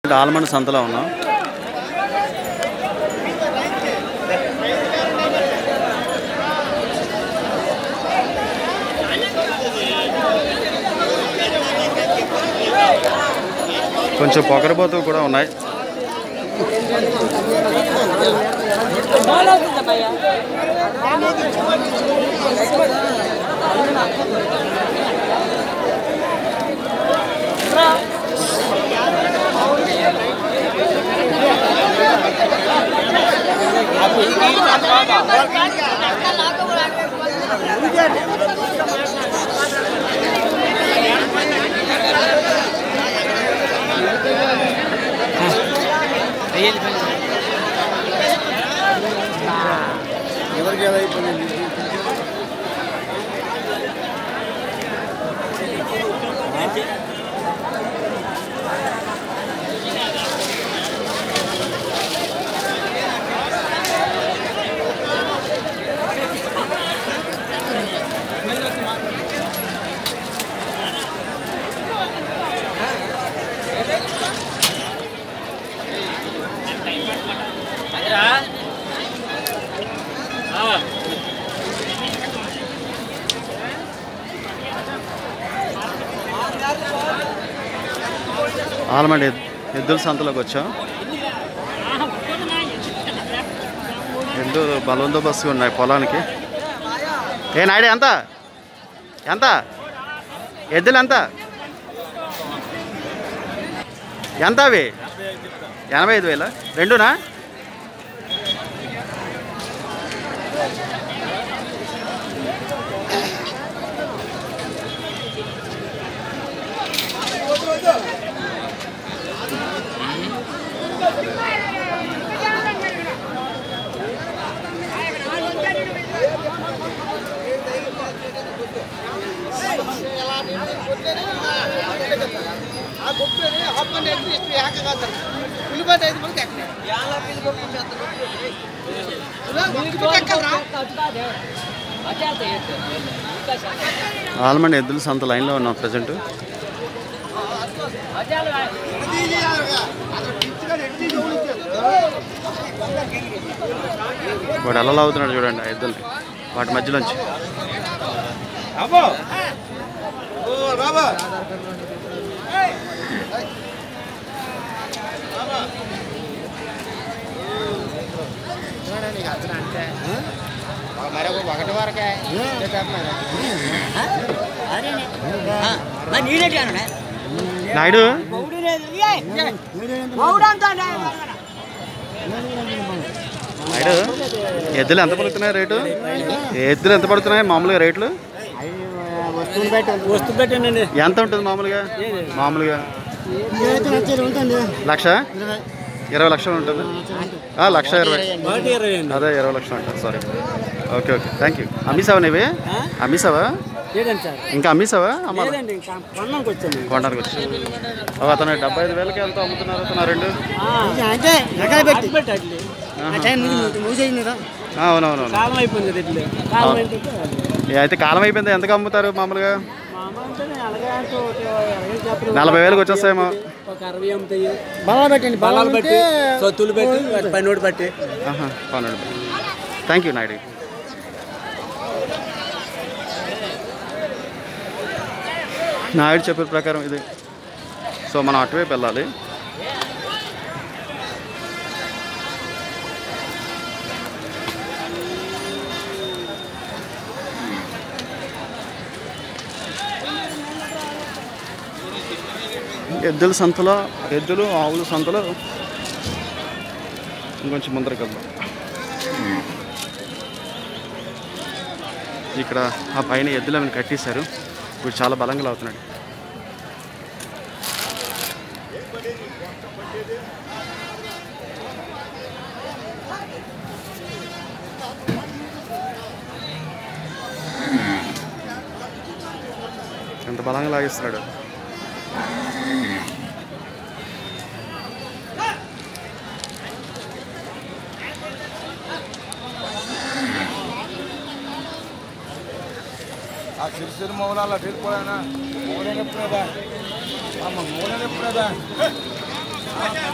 Almond సంతలో ఉన్నాం కొంచెం పొగరబోతు కూడా ఉన్నాయి ఆల్మండ్ ఎద్- ఎద్దుల సంతలోకి వచ్చాం ఎద్దు బలవందోబస్తుగా ఉన్నాయి పొలానికి ఏ నాయుడు ఎంత ఎంత ఎద్దులు ఎంత ఎంత అవి ఎనభై ఐదు వేల రెండునా ఆల్మండ్ ఎద్దుల సంత లైన్లో ఉన్నాం ప్రజెంట్ వాడు ఎలా లాగుతున్నాడు చూడండి ఆ ఎద్దుల్ని వాటి మధ్యలోంచి మరి ఒకటి వరకే నీడేటి అన్న నాయుడు నాయుడు ఎద్దులు ఎంత పలుకుతున్నాయి రేటు ఎద్దులు ఎంత పడుతున్నాయి మామూలుగా రేట్లు వస్తువులు పెట్టండి వస్తు పెట్టండి ఎంత ఉంటుంది మామూలుగా మామూలుగా ఉంటుంది లక్ష ఇరవై లక్షలు ఉంటుంది ఆ, లక్ష ఇరవై ఒకటి ఇరవై అండి అదే ఇరవై లక్షలు ఉంటుంది sorry okay okay thank you అమ్మీసావా నీవి అమ్మీసావా లేదండి సార్ ఇంకా అమ్మీసావా అమ్మ లేదండి ఇంకా కొన్నానికి వచ్చాను కొనడానికి వచ్చి ఓ, అతను డెబ్బై ఐదు వేలకి ఎంత అమ్ముతున్నారు అతను రెండు అంటే ఎక్కడ పెట్టి పెట్టి అట్లే ఆ టైం మూసేసింది కదా ఆ, అవునవునవును కాలం అయిపోయింది కదా ఇట్లే కాలం అంటే ఏ, అయితే కాలం అయిపోయింది ఎంతకు అమ్ముతారు మామూలుగా మా అమ్మ అంటే అలాగే అంటే ఒక ఇరవై చెప్పరు. నలభై వేలకు వచ్చేస్తాయేమో ఒక అరవై అమ్ముతాయి బలాలు పెట్టండి బలాలు బట్టి సొత్తులు పెట్టి వాటి పైన బట్టి ఆహా, పన్నెండు థ్యాంక్ యూ నాయుడు నాయుడు చెప్పే ప్రకారం ఇది సో మనం అటువైపు వెళ్ళాలి ఎద్దుల సంతలో ఎద్దులు ఆవుల సంతలో ఇంకొంచెం ముందరికి వెళ్దాం ఇక్కడ ఆ పైన ఎద్దులు అవి కట్టేశారు ఇప్పుడు చాలా బలంగా లాగుతున్నాడు ఎంత బలంగా లాగిస్తున్నాడు ఆ సిరిసిరి మౌనాలు అటు వెళ్ళిపోయానా మౌనం ఎప్పుడేదా అమ్మ మౌనం ఎప్పుడేదా